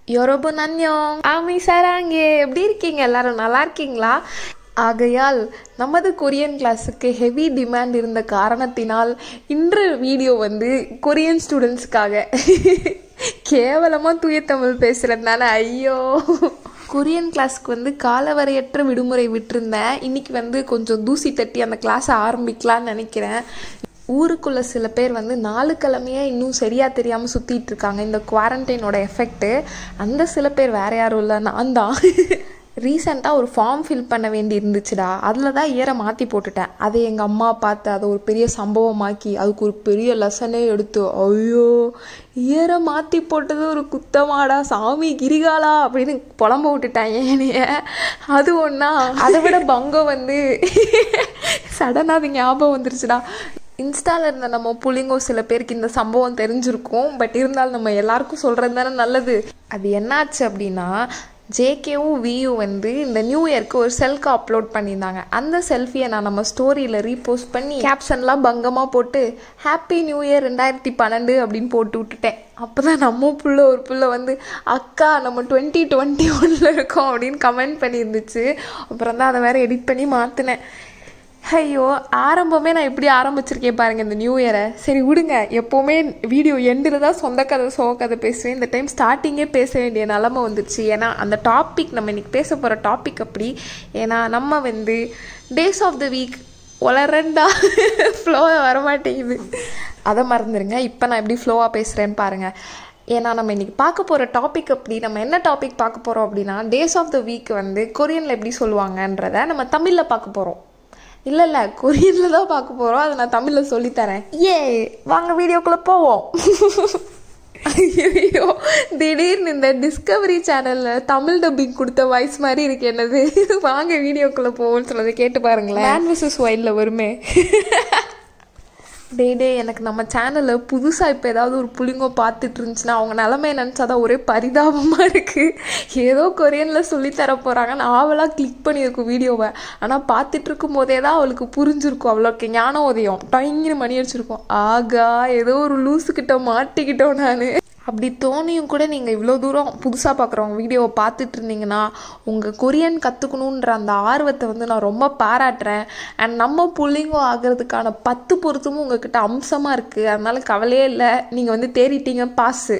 யொரோபு நன்யோங் ஆமி சாராங்கே எப்படி இருக்கீங்க எல்லாரும் நல்லா இருக்கீங்களா ஆகையால் நமது கொரியன் கிளாஸுக்கு ஹெவி டிமாண்ட் இருந்த காரணத்தினால் இன்று வீடியோ வந்து கொரியன் ஸ்டூடெண்ட்ஸ்க்காக கேவலமாக தூய தமிழ் பேசுகிறதுனால ஐயோ கொரியன் கிளாஸ்க்கு வந்து காலவரையற்ற விடுமுறை விட்டிருந்தேன் இன்னைக்கு வந்து கொஞ்சம் தூசி தட்டி அந்த கிளாஸை ஆரம்பிக்கலாம்னு நினைக்கிறேன் ஊருக்குள்ள சில பேர் வந்து நாலு கிழமையே இன்னும் சரியா தெரியாம சுத்திட்டு இருக்காங்க இந்த குவாரண்டைனோட எஃபெக்ட் அந்த சில பேர் வேற யாரும் இல்லை நான் தான் ரீசெண்டாக ஒரு ஃபார்ம் ஃபில் பண்ண வேண்டி இருந்துச்சுடா அதில் தான் இயரை மாற்றி போட்டுட்டேன் அதை எங்கள் அம்மா பார்த்து அதை ஒரு பெரிய சம்பவமாக்கி அதுக்கு ஒரு பெரிய லெசனே எடுத்து ஐயோ இயரை மாற்றி போட்டது ஒரு குத்தமாடா சாமி கிரிகாலா அப்படின்னு புலம்ப விட்டுட்டாங்க என்னைய அது ஒன்றா அதை விட பங்கம் வந்து சடனாக அது ஞாபகம் வந்துருச்சுடா இன்ஸ்டால இருந்த நம்ம புள்ளிங்கோ சில பேருக்கு இந்த சம்பவம் தெரிஞ்சிருக்கும் பட் இருந்தாலும் நம்ம எல்லாருக்கும் சொல்றது தானே நல்லது அது என்னாச்சு அப்படின்னா ஜேகேவும் வியும் வந்து இந்த நியூ இயர்க்கு ஒரு செல்ஃபி அப்லோட் பண்ணியிருந்தாங்க அந்த செல்ஃபியை நான் நம்ம ஸ்டோரியில் ரீபோஸ்ட் பண்ணி கேப்ஷன்லாம் பங்கமாக போட்டு ஹாப்பி நியூ இயர் ரெண்டாயிரத்தி பன்னெண்டு அப்படின்னு போட்டு விட்டுட்டேன் அப்போ தான் நம்ம புள்ள ஒரு புள்ள வந்து அக்கா நம்ம டுவெண்ட்டி டுவெண்ட்டி ஒனில் இருக்கோம் அப்படின்னு கமெண்ட் பண்ணியிருந்துச்சு அப்புறம் தான் அதை வேற எடிட் பண்ணி மாற்றினேன் ஐயோ ஆரம்பமே நான் எப்படி ஆரம்பிச்சிருக்கேன் பாருங்க இந்த நியூ இயரை சரி விடுங்க எப்போவுமே வீடியோ எண்டில் தான் சொந்த கதை சோக கதை பேசுவேன் இந்த டைம் ஸ்டார்டிங்கே பேச வேண்டிய நிலமை வந்துருச்சு ஏன்னா அந்த டாபிக் நம்ம இன்னைக்கு பேச போகிற டாபிக் அப்படி ஏன்னா நம்ம வந்து டேஸ் ஆஃப் த வீக் உளரண்டா ஃப்ளோவாக வரமாட்டேங்குது அதை மறந்துடுங்க இப்போ நான் எப்படி ஃப்ளோவாக பேசுகிறேன்னு பாருங்கள் ஏன்னா நம்ம இன்னைக்கு பார்க்க போகிற டாபிக் அப்படி நம்ம என்ன டாபிக் பார்க்க போகிறோம் அப்படின்னா டேஸ் ஆஃப் த வீக் வந்து கொரியனில் எப்படி சொல்லுவாங்கன்றத நம்ம தமிழில் பார்க்க போகிறோம் இல்லை இல்லை கொரியனில் தான் பார்க்க போகிறோம் அதை நான் தமிழில் சொல்லித்தரேன் ஏ வாங்க வீடியோக்குள்ளே போவோம் ஐயோ திடீர்னு இந்த டிஸ்கவரி சேனலில் தமிழ் டப்பிங் கொடுத்த வாய்ஸ் மாதிரி இருக்கு என்னது வாங்க வீடியோக்குள்ளே போவோம்னு சொன்னதை கேட்டு பாருங்களேன் மேன் விசஸ் ஒயிலில் வருமே டே டே எனக்கு நம்ம சேனலில் புதுசாக இப்போ ஏதாவது ஒரு புள்ளிங்கோ பார்த்துட்டு இருந்துச்சுன்னா அவங்க நிலமையை நினச்சாதான் ஒரே பரிதாபமாக இருக்குது ஏதோ கொரியனில் சொல்லித்தர போகிறாங்க நான் ஆவலாக கிளிக் பண்ணியிருக்கும் வீடியோவை ஆனால் பார்த்துட்டு இருக்கும் போதே தான் அவளுக்கு புரிஞ்சிருக்கும் அவ்வளோக்கு ஞான உதயம் டொங்கின்னு மணி அடிச்சிருக்கோம் ஆகா ஏதோ ஒரு லூஸுக்கிட்ட மாட்டிக்கிட்டோம் நான் அப்படி தோணியும் கூட நீங்கள் இவ்வளோ தூரம் புதுசாக பார்க்குறவங்க வீடியோவை பார்த்துட்டு இருந்தீங்கன்னா உங்கள் கொரியன் கற்றுக்கணுன்ற அந்த ஆர்வத்தை வந்து நான் ரொம்ப பாராட்டுறேன் அண்ட் நம்ம புள்ளிங்கோ ஆகிறதுக்கான பத்து பொருத்தமும் உங்ககிட்ட அம்சமாக இருக்குது அதனால கவலையே இல்லை நீங்கள் வந்து தேறிட்டீங்க பாஸு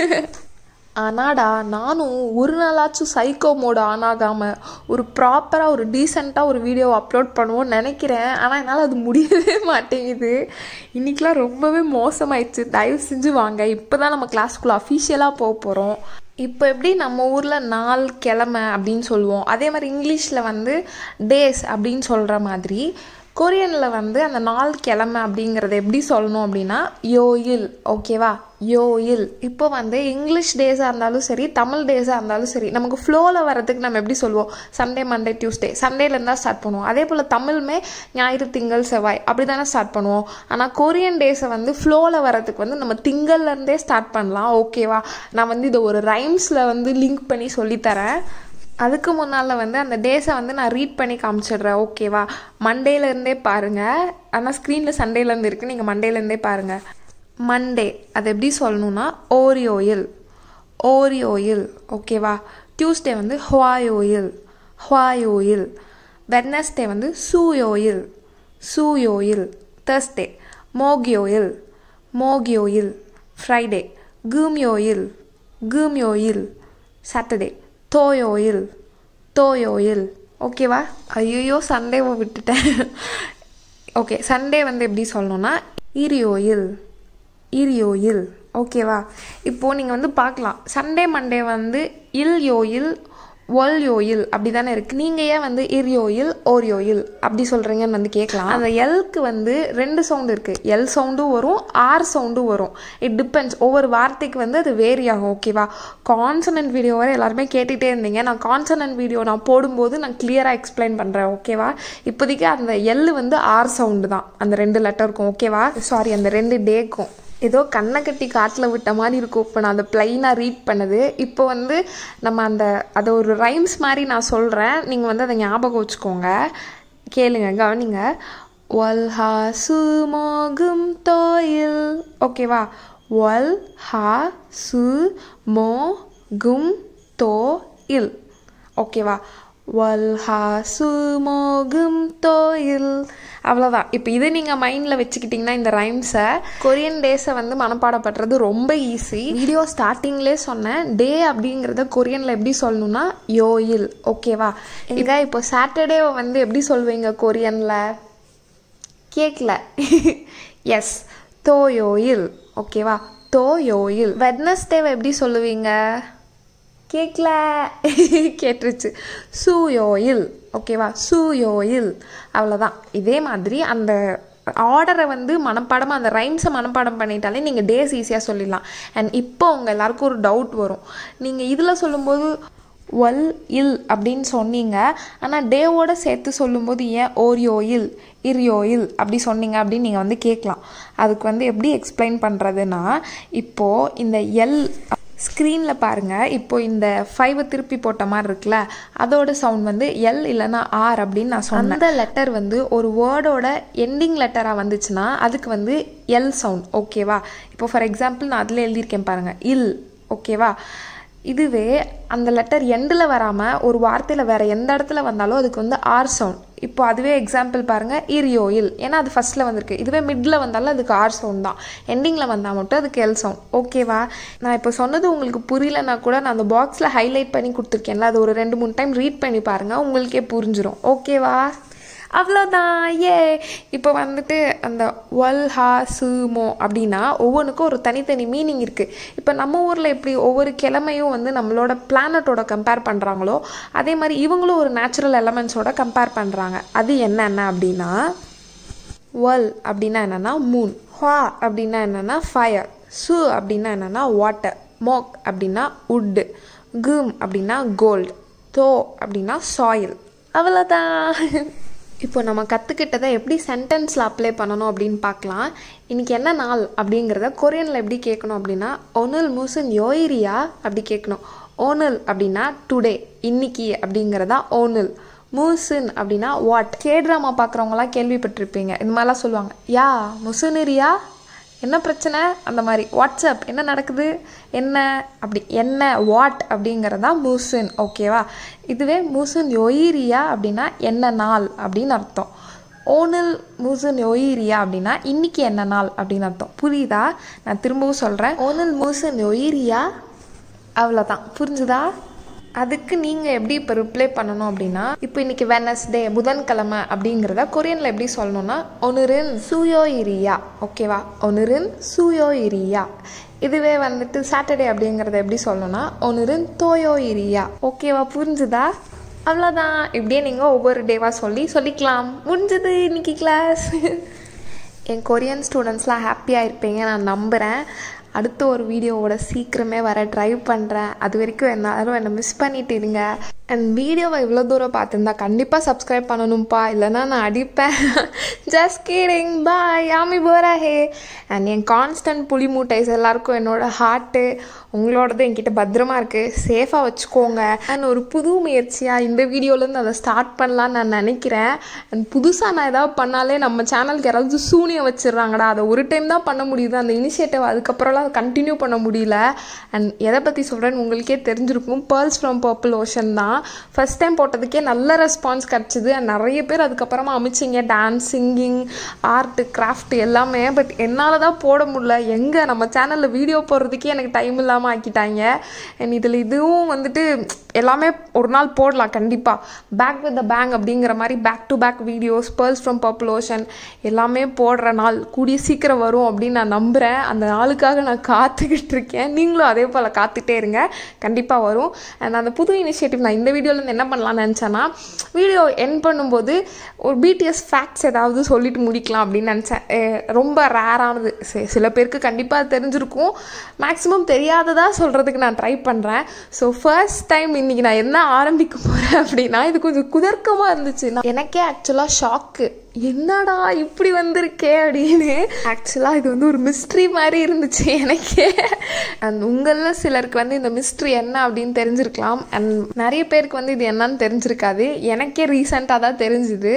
ஆனாடா நானும் ஒரு நாளாச்சும் சைக்கோ மோடு ஆன் ஆகாமல் ஒரு ப்ராப்பராக ஒரு டீசெண்டாக ஒரு வீடியோ அப்லோட் பண்ணுவோம்னு நினைக்கிறேன் ஆனால் என்னால் அது முடியவே மாட்டேங்குது இன்றைக்கெலாம் ரொம்பவே மோசமாயிடுச்சு தயவு செஞ்சு வாங்க இப்போ தான் நம்ம கிளாஸ்க்குள்ளே அஃபிஷியலாக போக போகிறோம் இப்போ எப்படி நம்ம ஊரில் நாள் கிழமை அப்படின்னு சொல்லுவோம் அதே மாதிரி இங்கிலீஷில் வந்து டேஸ் அப்படின்னு சொல்கிற மாதிரி கொரியனில் வந்து அந்த நாள் கிழமை அப்படிங்கிறத எப்படி சொல்லணும் அப்படின்னா யோயில் ஓகேவா யோயில் இப்போ வந்து இங்கிலீஷ் டேஸாக இருந்தாலும் சரி தமிழ் டேஸாக இருந்தாலும் சரி நமக்கு ஃப்ளோவில் வரதுக்கு நம்ம எப்படி சொல்லுவோம் சண்டே மண்டே டியூஸ்டே சண்டேலேருந்து தான் ஸ்டார்ட் பண்ணுவோம் அதே போல் தமிழுமே ஞாயிறு திங்கள் செவ்வாய் அப்படி தானே ஸ்டார்ட் பண்ணுவோம் ஆனால் கொரியன் டேஸை வந்து ஃப்ளோவில் வரதுக்கு வந்து நம்ம திங்கள்லேருந்தே ஸ்டார்ட் பண்ணலாம் ஓகேவா நான் வந்து இதை ஒரு ரைம்ஸில் வந்து லிங்க் பண்ணி சொல்லித்தரேன் அதுக்கு முன்னால் வந்து அந்த டேஸை வந்து நான் ரீட் பண்ணி காமிச்சிடுறேன் ஓகேவா மண்டேலேருந்தே பாருங்கள் ஆனால் ஸ்க்ரீனில் சண்டேலேருந்து இருக்குது நீங்கள் மண்டேலேருந்தே பாருங்கள் மண்டே அது எப்படி சொல்லணும்னா ஓரியோயில் ஓரியோயில் ஓகேவா டியூஸ்டே வந்து ஹுவாயோயில் ஹுவாயோயில் வெட்னஸ்டே வந்து சூயோயில் சூயோயில் தேர்ஸ்டே மோகியோயில் மோகியோயில் ஃப்ரைடே கூம்யோயில் கூம்யோயில் சாட்டர்டே தோயோயில் தோயோயில் ஓகேவா ஐயோ சண்டேவை விட்டுட்டேன் ஓகே சண்டே வந்து எப்படி சொல்லணும்னா இரியோயில் இரியோயில் ஓகேவா இப்போது நீங்கள் வந்து பார்க்கலாம் சண்டே மண்டே வந்து இல் யோயில் ஒல் யோயில் அப்படி தானே இருக்குது நீங்கள் ஏன் வந்து இர் யோயில் ஓர் யோயில் அப்படி சொல்கிறீங்கன்னு வந்து கேட்கலாம் அந்த எல்க்கு வந்து ரெண்டு சவுண்டு இருக்குது எல் சவுண்டும் வரும் ஆர் சவுண்டும் வரும் இட் டிபெண்ட்ஸ் ஒவ்வொரு வார்த்தைக்கு வந்து அது வேரி ஆகும் ஓகேவா கான்சனன்ட் வீடியோ வரை எல்லாருமே கேட்டுகிட்டே இருந்தீங்க நான் கான்சனன்ட் வீடியோ நான் போடும்போது நான் கிளியராக எக்ஸ்பிளைன் பண்ணுறேன் ஓகேவா இப்போதைக்கு அந்த எல் வந்து ஆர் சவுண்டு தான் அந்த ரெண்டு லெட்டருக்கும் ஓகேவா சாரி அந்த ரெண்டு டேக்கும் ஏதோ கண்ணை கட்டி காட்டில் விட்ட மாதிரி இருக்கும் இப்போ நான் அதை ப்ளைனாக ரீட் பண்ணது இப்போ வந்து நம்ம அந்த அதை ஒரு ரைம்ஸ் மாதிரி நான் சொல்கிறேன் நீங்கள் வந்து அதை ஞாபகம் வச்சுக்கோங்க கேளுங்க கவனிங்க ஒல் ஹா சு மோகும் தோயில் ஓகேவா ஒல் ஹா சு மோ கும் தோ இல் ஓகேவா வல் ஹா சு மோ கும் தோ இல் அவ்வளோதான் இப்போ இது நீங்கள் மைண்டில் வச்சுக்கிட்டிங்கன்னா இந்த ரைம்ஸை கொரியன் டேஸை வந்து மனப்பாடம் பண்ணுறது ரொம்ப ஈஸி வீடியோ ஸ்டார்டிங்லேயே சொன்னேன் டே அப்படிங்கிறத கொரியனில் எப்படி சொல்லணும்னா யோயில் ஓகேவா இங்க இப்போ சாட்டர்டேவை வந்து எப்படி சொல்வீங்க கொரியனில் கேட்கல எஸ் தோயோயில் ஓகேவா தோயோயில் வெட்னஸ்டேவை எப்படி சொல்லுவீங்க கேட்கல கேட்டுருச்சு சூயோயில் ஓகேவா சூயோயில் அவ்வளோதான் இதே மாதிரி அந்த ஆர்டரை வந்து மனப்பாடமாக அந்த ரைம்ஸை மனப்பாடம் பண்ணிட்டாலே நீங்கள் டேஸ் ஈஸியாக சொல்லிடலாம் அண்ட் இப்போ உங்கள் எல்லாருக்கும் ஒரு டவுட் வரும் நீங்கள் இதில் சொல்லும்போது ஒல் இல் அப்படின்னு சொன்னீங்க ஆனால் டேவோட சேர்த்து சொல்லும்போது ஏன் ஓரியோயில் இரியோயில் அப்படி சொன்னீங்க அப்படின்னு நீங்கள் வந்து கேட்கலாம் அதுக்கு வந்து எப்படி எக்ஸ்பிளைன் பண்ணுறதுன்னா இப்போது இந்த எல் ஸ்க்ரீனில் பாருங்கள் இப்போ இந்த ஃபைவை திருப்பி போட்ட மாதிரி இருக்குல்ல அதோட சவுண்ட் வந்து எல் இல்லைன்னா ஆர் அப்படின்னு நான் சொன்னேன் அந்த லெட்டர் வந்து ஒரு வேர்டோட எண்டிங் லெட்டராக வந்துச்சுன்னா அதுக்கு வந்து எல் சவுண்ட் ஓகேவா இப்போ ஃபார் எக்ஸாம்பிள் நான் அதில் எழுதியிருக்கேன் பாருங்கள் இல் ஓகேவா இதுவே அந்த லெட்டர் எண்டில் வராமல் ஒரு வார்த்தையில் வேறு எந்த இடத்துல வந்தாலும் அதுக்கு வந்து ஆர் சவுண்ட் இப்போ அதுவே எக்ஸாம்பிள் பாருங்கள் இரியோயில் ஏன்னா அது ஃபஸ்ட்டில் வந்திருக்கு இதுவே மிடில் வந்தாலும் அதுக்கு ஆர் சவுண்ட் தான் எண்டிங்கில் வந்தால் மட்டும் அதுக்கு எல் சவுண்ட் ஓகேவா நான் இப்போ சொன்னது உங்களுக்கு புரியலனா கூட நான் அந்த பாக்ஸில் ஹைலைட் பண்ணி கொடுத்துருக்கேன்ல அது ஒரு ரெண்டு மூணு டைம் ரீட் பண்ணி பாருங்கள் உங்களுக்கே புரிஞ்சிடும் ஓகேவா அவ்வளோதான் ஏ இப்போ வந்துட்டு அந்த ஒல் ஹா சுமோ அப்படின்னா ஒவ்வொன்றுக்கும் ஒரு தனித்தனி மீனிங் இருக்குது இப்போ நம்ம ஊரில் எப்படி ஒவ்வொரு கிழமையும் வந்து நம்மளோட பிளானட்டோட கம்பேர் பண்ணுறாங்களோ அதே மாதிரி இவங்களும் ஒரு நேச்சுரல் எலமெண்ட்ஸோட கம்பேர் பண்ணுறாங்க அது என்னென்ன அப்படின்னா ஒல் அப்படின்னா என்னென்னா மூன் ஹா அப்படின்னா என்னென்னா ஃபயர் சு அப்படின்னா என்னென்னா வாட்டர் மோக் அப்படின்னா உட்டு கும் அப்படின்னா கோல்டு தோ அப்படின்னா சாயில் அவ்வளோதான் இப்போ நம்ம கற்றுக்கிட்டதை எப்படி சென்டென்ஸில் அப்ளை பண்ணணும் அப்படின்னு பார்க்கலாம் இன்றைக்கி என்ன நாள் அப்படிங்கிறத கொரியனில் எப்படி கேட்கணும் அப்படின்னா ஒனுல் மூசன் யோயிரியா அப்படி கேட்கணும் ஓனல் அப்படின்னா டுடே இன்னைக்கு அப்படிங்கிறதா ஓனல் மூசுன் அப்படின்னா வாட் கே ட்ராமா பார்க்குறவங்களாம் கேள்விப்பட்டிருப்பீங்க இந்த மாதிரிலாம் சொல்லுவாங்க யா முசுனிரியா என்ன பிரச்சனை அந்த மாதிரி வாட்ஸ்அப் என்ன நடக்குது என்ன அப்படி என்ன வாட் அப்படிங்கிறதா மூசுன் ஓகேவா இதுவே மூசுன் யொயிரியா அப்படின்னா என்ன நாள் அப்படின்னு அர்த்தம் ஓனல் மூசுன் யொயிரியா அப்படின்னா இன்னைக்கு என்ன நாள் அப்படின்னு அர்த்தம் புரியுதா நான் திரும்பவும் சொல்கிறேன் ஓனல் மூசுன் யொயிரியா அவ்வளோதான் புரிஞ்சுதா அதுக்கு நீங்கள் எப்படி இப்போ ரிப்ளை பண்ணணும் அப்படின்னா இப்போ இன்னைக்கு வெனஸ்டே புதன்கிழமை அப்படிங்கிறத கொரியனில் எப்படி சொல்லணும்னா ஒனுரின் சூயோ இரியா ஓகேவா ஒனுரின் சூயோ இரியா இதுவே வந்துட்டு சாட்டர்டே அப்படிங்கிறத எப்படி சொல்லணும்னா ஒனுரின் தோயோ இரியா ஓகேவா புரிஞ்சுதா அவ்வளோதான் இப்படியே நீங்கள் ஒவ்வொரு டேவாக சொல்லி சொல்லிக்கலாம் முடிஞ்சது இன்னைக்கு கிளாஸ் என் கொரியன் ஸ்டூடெண்ட்ஸ்லாம் ஹாப்பியாக இருப்பீங்க நான் நம்புகிறேன் அடுத்த ஒரு வீடியோவோட சீக்கிரமே வர ட்ரை பண்ணுறேன் அது வரைக்கும் என்னாலும் என்னை மிஸ் பண்ணிட்டு இருங்க அண்ட் வீடியோவை இவ்வளோ தூரம் பார்த்துருந்தா கண்டிப்பாக சப்ஸ்கிரைப் பண்ணணும்ப்பா இல்லைன்னா நான் அடிப்பேன் ஜஸ்ட் கேடிங் பாய் யாமி போரா ஹே அண்ட் என் கான்ஸ்டன்ட் புலி மூட்டைஸ் எல்லாருக்கும் என்னோட ஹார்ட்டு உங்களோடது என்கிட்ட பத்திரமா இருக்குது சேஃபாக வச்சுக்கோங்க அண்ட் ஒரு புது முயற்சியாக இந்த வீடியோலேருந்து அதை ஸ்டார்ட் பண்ணலான்னு நான் நினைக்கிறேன் அண்ட் புதுசாக நான் ஏதாவது பண்ணாலே நம்ம சேனலுக்கு யாராவது சூனியம் வச்சிடுறாங்கடா அதை ஒரு டைம் தான் பண்ண முடியுது அந்த இனிஷியேட்டிவ் அதுக்கப்புறம்லாம் அதை கண்டினியூ பண்ண முடியல அண்ட் எதை பற்றி சொல்கிறேன்னு உங்களுக்கே தெரிஞ்சிருக்கும் பேர்ல்ஸ் ஃப்ரம் பர்பிள் ஓஷன் தான் ஃபஸ்ட் டைம் போட்டதுக்கே நல்ல ரெஸ்பான்ஸ் கிடச்சிது அண்ட் நிறைய பேர் அதுக்கப்புறமா அமைச்சிங்க டான்ஸ் சிங்கிங் ஆர்ட்டு கிராஃப்ட் எல்லாமே பட் என்னால் தான் போட முடியல எங்கே நம்ம சேனலில் வீடியோ போடுறதுக்கே எனக்கு டைம் இல்லாமல் ஆக்கிட்டாங்க அண்ட் இதில் இதுவும் வந்துட்டு எல்லாமே ஒரு நாள் போடலாம் கண்டிப்பாக பேக் வித் த பேங் அப்படிங்கிற மாதிரி back to back videos pearls from purple ocean எல்லாமே போடுற நாள் கூடிய சீக்கிரம் வரும் அப்படின்னு நான் நம்புகிறேன் அந்த நாளுக்காக நான் காத்துக்கிட்டு இருக்கேன் நீங்களும் அதே போல் காத்துட்டே இருங்க கண்டிப்பாக வரும் அண்ட் அந்த புது இனிஷியேட்டிவ் நான் இந்த வீடியோலேருந்து என்ன பண்ணலாம்னு நினச்சேன்னா வீடியோ என் பண்ணும்போது ஒரு பிடிஎஸ் ஃபேக்ட்ஸ் ஏதாவது சொல்லிட்டு முடிக்கலாம் அப்படின்னு நினச்சேன் ரொம்ப ரேரானது சில பேருக்கு கண்டிப்பாக தெரிஞ்சிருக்கும் மேக்ஸிமம் தெரியாததாக சொல்கிறதுக்கு நான் ட்ரை பண்ணுறேன் ஸோ ஃபர்ஸ்ட் டைம் இன்றைக்கி நான் என்ன ஆரம்பிக்க போகிறேன் அப்படின்னா இது கொஞ்சம் குதர்க்கமாக இருந்துச்சு நான் எனக்கே ஆக்சுவலாக ஷாக்கு என்னடா இப்படி வந்திருக்கே அப்படின்னு ஆக்சுவலாக இது வந்து ஒரு மிஸ்ட்ரி மாதிரி இருந்துச்சு எனக்கே அண்ட் உங்களில் சிலருக்கு வந்து இந்த மிஸ்ட்ரி என்ன அப்படின்னு தெரிஞ்சிருக்கலாம் அண்ட் நிறைய பேருக்கு வந்து இது என்னன்னு தெரிஞ்சிருக்காது எனக்கே ரீசெண்டாக தான் தெரிஞ்சுது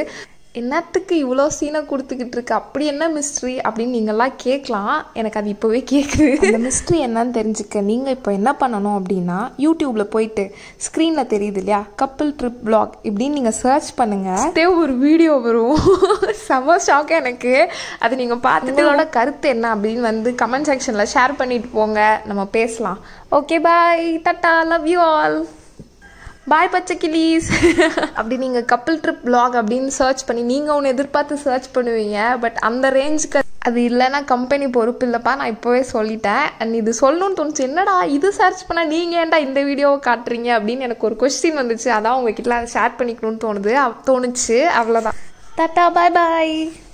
என்னத்துக்கு இவ்வளோ சீனை கொடுத்துக்கிட்டு இருக்கு அப்படி என்ன மிஸ்ட்ரி அப்படின்னு நீங்கள்லாம் கேட்கலாம் எனக்கு அது இப்போவே கேட்குது அந்த மிஸ்ட்ரி என்னன்னு தெரிஞ்சுக்க நீங்கள் இப்போ என்ன பண்ணணும் அப்படின்னா யூடியூப்பில் போயிட்டு ஸ்க்ரீனில் தெரியுது இல்லையா கப்பிள் ட்ரிப் பிளாக் இப்படின்னு நீங்கள் சர்ச் பண்ணுங்கள் ஒரு வீடியோ வரும் செம ஷாக் எனக்கு அது நீங்கள் பார்த்துட்டு உங்களோட கருத்து என்ன அப்படின்னு வந்து கமெண்ட் செக்ஷனில் ஷேர் பண்ணிட்டு போங்க நம்ம பேசலாம் ஓகே பாய் தட்டா லவ் யூ ஆல் பாய் பச்சை கிளீஸ் அப்படி நீங்கள் கப்பிள் ட்ரிப் பிளாக் அப்படின்னு சர்ச் பண்ணி நீங்கள் ஒன்று எதிர்பார்த்து சர்ச் பண்ணுவீங்க பட் அந்த ரேஞ்சுக்கு அது இல்லைன்னா கம்பெனி பொறுப்பு இல்லைப்பா நான் இப்போவே சொல்லிட்டேன் அண்ட் இது சொல்லணும்னு தோணுச்சு என்னடா இது சர்ச் பண்ணால் நீங்கள் ஏன்டா இந்த வீடியோவை காட்டுறீங்க அப்படின்னு எனக்கு ஒரு கொஸ்டின் வந்துச்சு அதான் உங்ககிட்ட அதை ஷேர் பண்ணிக்கணும்னு தோணுது அவ்- தோணுச்சு அவ்வளோதான் டாட்டா பாய் பாய்